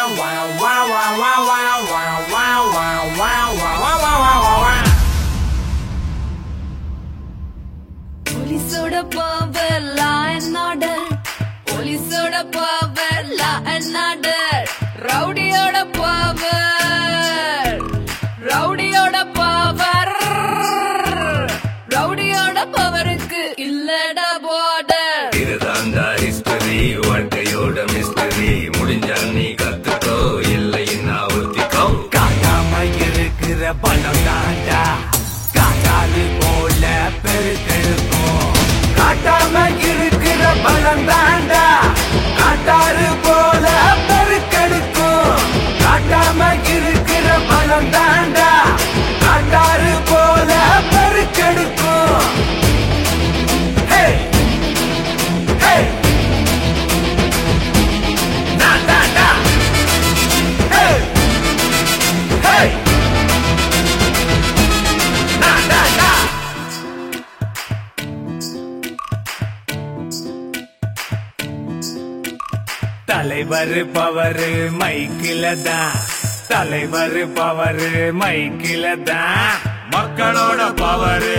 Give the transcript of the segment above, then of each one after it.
போலீஸோட power law and order போலீஸோட power law and order ரவுடியோட பவர் ரவுடியோட பவர் ரவுடியோட பவருக்கு இல்லடா பார்டர் இதுதான்டா ஹிஸ்டரி வாழ்க்கையோட மிஸ்டரி முடிஞ்சா நீ கத்துக்கோ இல்லைன்னா ஒத்திக்கோ காட்டாம இருக்கிற பணம் தாண்டா காட்டாது போல பெருக்கெடுக்கும் காட்டாம இருக்கிற பணம் தாண்டா காட்டாறு போல பெருக்கெடுக்கும் காட்டாம இருக்கிற பணம் தாண்டா காட்டாறு போல பெருக்கெடுக்கும் ஹே ஹே நான் தாண்டா hey Hey! Na, na, na! தலைவர் பவர் மைக்கில தான் தலைவர் பவர் மைக்கில தான் மக்களோட பவர்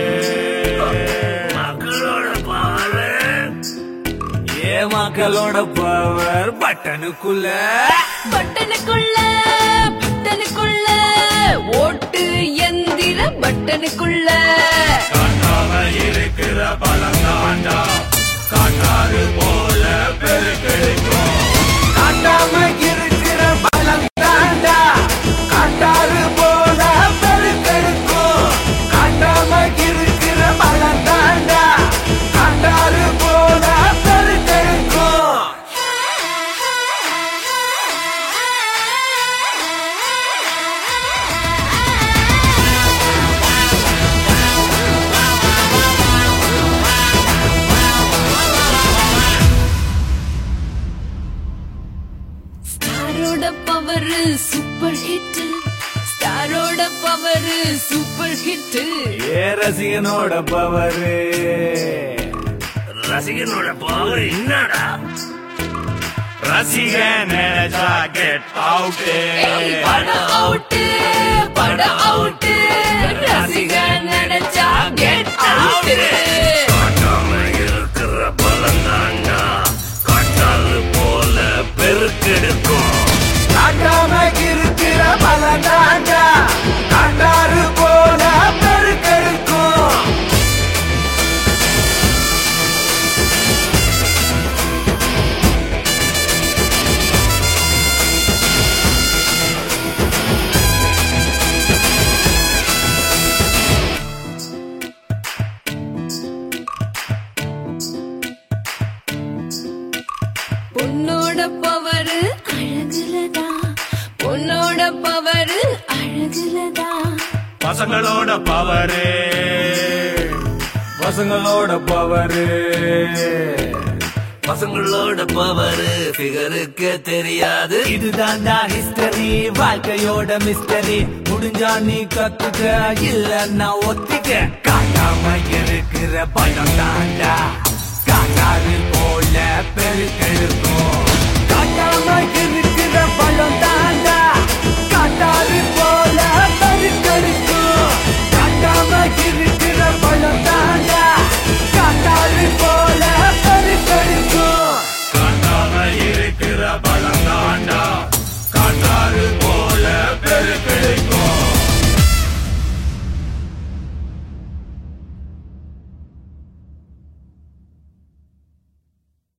மக்களோட பவர் ஏ மக்களோட பவர் பட்டனுக்குள்ள பட்டனுக்குள்ள பட்டனுக்குள்ள ஓட்டு எந்திர பட்டனுக்குள்ள காட்டாம இருக்கிற பலம் தாண்டா காட்டாறு போல பெருக்கெடுக்கும் காட்டாம இருக்கிற பலம் தாண்டா காட்டாறு போல பெருக்கெடுக்கும் காட்டாம இருக்கிற பலம் தாண்டா காட்டாறு போல பெருக்கெடுக்கும் ஸ்டாரோட பவர் சூப்பர் ஹிட் ஸ்டாரோட பவர் சூப்பர் ஹிட் ஏ ரசிகனோட பவரு ரசிகனோட பவர் என்னடா ரசிகன் நினைச்சா கெட் அவுட்டு பட அவுட் பட அவுட் ரசிகன் நினைச்சா கெட் அவுட் காட்டாம இருக்கிற பலந்தாண்டா காட்டாது போல பெருக்கெடுக்கும் காட்டாம இருக்கிற பலந்தாண்டா காட்டாறு போல பெருக்கெடுக்கும் பொண்ணோட பவர் அழகுலதா பொண்ணோட பவர் அழகுலதா பசங்களோட பவரு பசங்களோட பவரு பசங்களோட பவர் ஃபிகருக்கு தெரியாது இதுதான்டா ஹிஸ்டரி வாழ்க்கையோட மிஸ்டரி முடிஞ்சா நீ கத்துக்க இல்லன்னா ஒத்திக்க காட்டாம இருக்கிற பணம் தாண்டா காட்டாது போல பெருக்கெடுக்கும் காட்டாம இருக்கிற